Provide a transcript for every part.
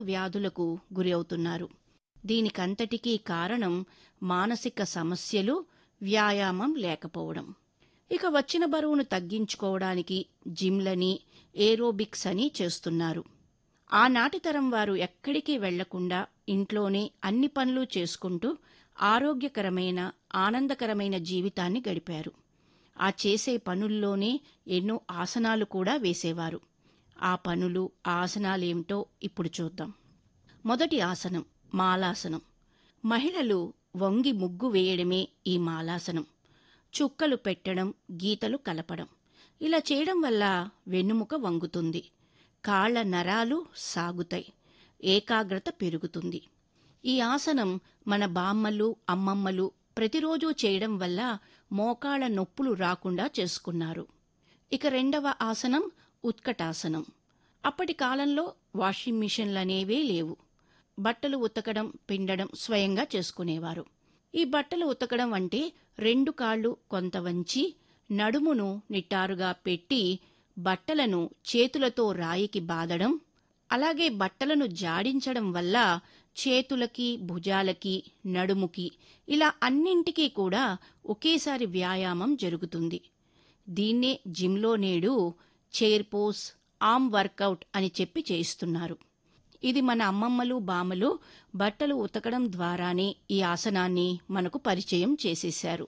వ్యాధులకు గురి అవుతున్నారు దీనికంతటికీ కారణం మానసిక సమస్యలు వ్యాయామం లేకపోవడం ఇక వచ్చిన బరువును తగ్గించుకోవడానికి జిమ్లని ఏరోబిక్స్ అని చేస్తున్నారు ఆనాటి తరం వారు ఎక్కడికి వెళ్లకుండా ఇంట్లోనే అన్ని పనులు చేసుకుంటూ ఆరోగ్యకరమైన ఆనందకరమైన జీవితాన్ని గడిపారు ఆ చేసే పనుల్లోనే ఎన్నో ఆసనాలు కూడా వేసేవారు ఆ పనులు ఆ ఆసనాలేమిటో ఇప్పుడు చూద్దాం మొదటి ఆసనం మాలాసనం మహిళలు వంగి ముగ్గు వేయడమే ఈ మాలాసనం చుక్కలు పెట్టడం గీతలు కలపడం ఇలా చేయడం వల్ల వెన్నుముక వంగుతుంది కాళ్ల నరాలు సాగుతాయి ఏకాగ్రత పెరుగుతుంది ఈ ఆసనం మన బామ్మలు అమ్మమ్మలు ప్రతిరోజూ చేయడం వల్ల మోకాళ్ల నొప్పులు రాకుండా చేసుకున్నారు ఇక రెండవ ఆసనం ఉత్కటాసనం అప్పటి కాలంలో వాషింగ్ మిషన్లనేవే లేవు బట్టలు ఉతకడం పిండడం స్వయంగా చేసుకునేవారు ఈ బట్టలు ఉతకడం అంటే రెండు కాళ్ళు కొంత వంచి నడుమును నిట్టారుగా పెట్టి బట్టలను చేతులతో రాయికి బాదడం అలాగే బట్టలను జాడించడం వల్ల చేతులకి భుజాలకి నడుముకి ఇలా అన్నింటికీ కూడా ఒకేసారి వ్యాయామం జరుగుతుంది దీన్నే జిమ్లో నేడు చైర్ పోస్ ఆర్మ్ వర్కౌట్ అని చెప్పి చేయిస్తున్నారు ఇది మన అమ్మమ్మలు బామ్మలు బట్టలు ఉతకడం ద్వారానే ఈ ఆసనాన్ని మనకు పరిచయం చేసేశారు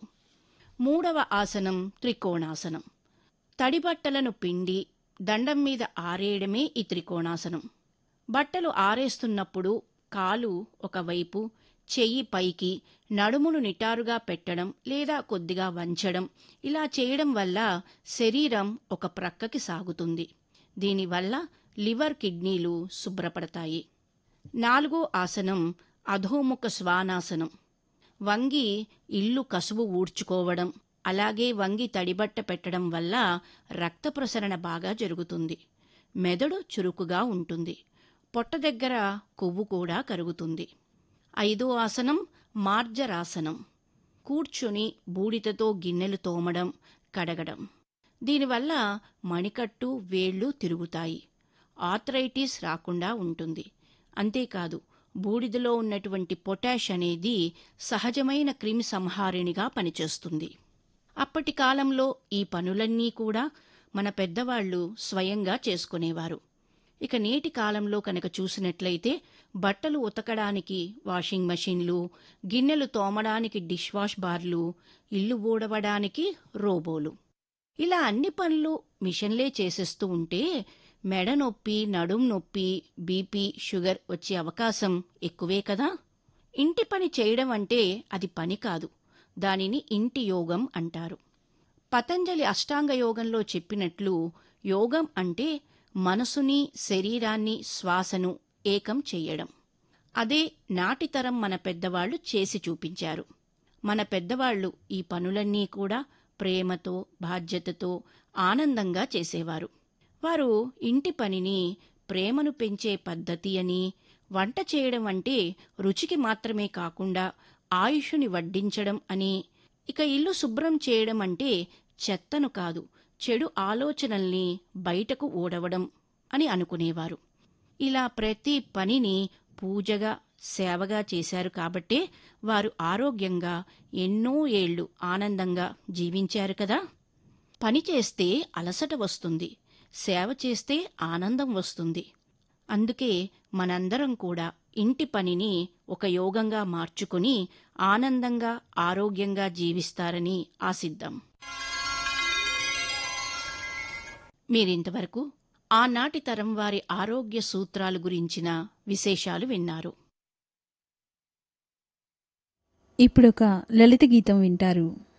మూడవ ఆసనం త్రికోణాసనం తడి బట్టలను పిండి దండం మీద ఆరేయడమే ఈ త్రికోణాసనం బట్టలు ఆరేస్తున్నప్పుడు కాలు ఒకవైపు చెయ్యి పైకి నడుమును నిటారుగా పెట్టడం లేదా కొద్దిగా వంచడం ఇలా చేయడం వల్ల శరీరం ఒక ప్రక్కకి సాగుతుంది దీనివల్ల లివర్ కిడ్నీలు శుభ్రపడతాయి నాలుగో ఆసనం అధోముఖ శ్వానాసనం వంగి ఇల్లు కసువు ఊడ్చుకోవడం అలాగే వంగి తడిబట్ట పెట్టడం వల్ల రక్త ప్రసరణ బాగా జరుగుతుంది మెదడు చురుకుగా ఉంటుంది పొట్ట దగ్గర కొవ్వు కూడా కరుగుతుంది ఐదో ఆసనం మార్జరాసనం కూర్చుని బూడిదతో గిన్నెలు తోమడం కడగడం దీనివల్ల మణికట్టు వేళ్లు తిరుగుతాయి ఆథరైటిస్ రాకుండా ఉంటుంది అంతేకాదు బూడిదలో ఉన్నటువంటి పొటాష్ అనేది సహజమైన క్రిమి సంహారిణిగా పనిచేస్తుంది అప్పటి కాలంలో ఈ పనులన్నీ కూడా మన పెద్దవాళ్లు స్వయంగా చేసుకునేవారు ఇక నేటి కాలంలో కనుక చూసినట్లయితే బట్టలు ఉతకడానికి వాషింగ్ మెషిన్లు గిన్నెలు తోమడానికి డిష్ వాష్ బార్లు ఇల్లు ఊడవడానికి రోబోలు ఇలా అన్ని పనులు మిషన్లే చేసేస్తూ ఉంటే మెడ నొప్పి నడుం నొప్పి బీపీ షుగర్ వచ్చే అవకాశం ఎక్కువే కదా ఇంటి పని చేయడం అంటే అది పని కాదు దానిని ఇంటి యోగం అంటారు పతంజలి అష్టాంగ యోగంలో చెప్పినట్లు యోగం అంటే మనసుని శరీరాన్ని శ్వాసను ఏకం చెయ్యడం అదే నాటితరం మన పెద్దవాళ్లు చేసి చూపించారు మన పెద్దవాళ్లు ఈ పనులన్నీ కూడా ప్రేమతో బాధ్యతతో ఆనందంగా చేసేవారు వారు ఇంటి పనిని ప్రేమను పెంచే పద్ధతి అని వంట చేయడం అంటే రుచికి మాత్రమే కాకుండా ఆయుషుని వడ్డించడం అని ఇక ఇల్లు శుభ్రం చేయడం అంటే చెత్తను కాదు చెడు ఆలోచనల్ని బయటకు ఓడవడం అని అనుకునేవారు ఇలా ప్రతి పనిని పూజగా సేవగా చేశారు కాబట్టే వారు ఆరోగ్యంగా ఎన్నో ఏళ్లు ఆనందంగా జీవించారు కదా పని చేస్తే అలసట వస్తుంది సేవ చేస్తే ఆనందం వస్తుంది అందుకే మనందరం కూడా ఇంటి పనిని ఒక యోగంగా మార్చుకుని ఆనందంగా ఆరోగ్యంగా జీవిస్తారని ఆశిద్దాం మీరింతవరకు ఆనాటి తరం వారి ఆరోగ్య సూత్రాలు గురించిన విశేషాలు విన్నారు ఇప్పుడొక లలిత గీతం వింటారు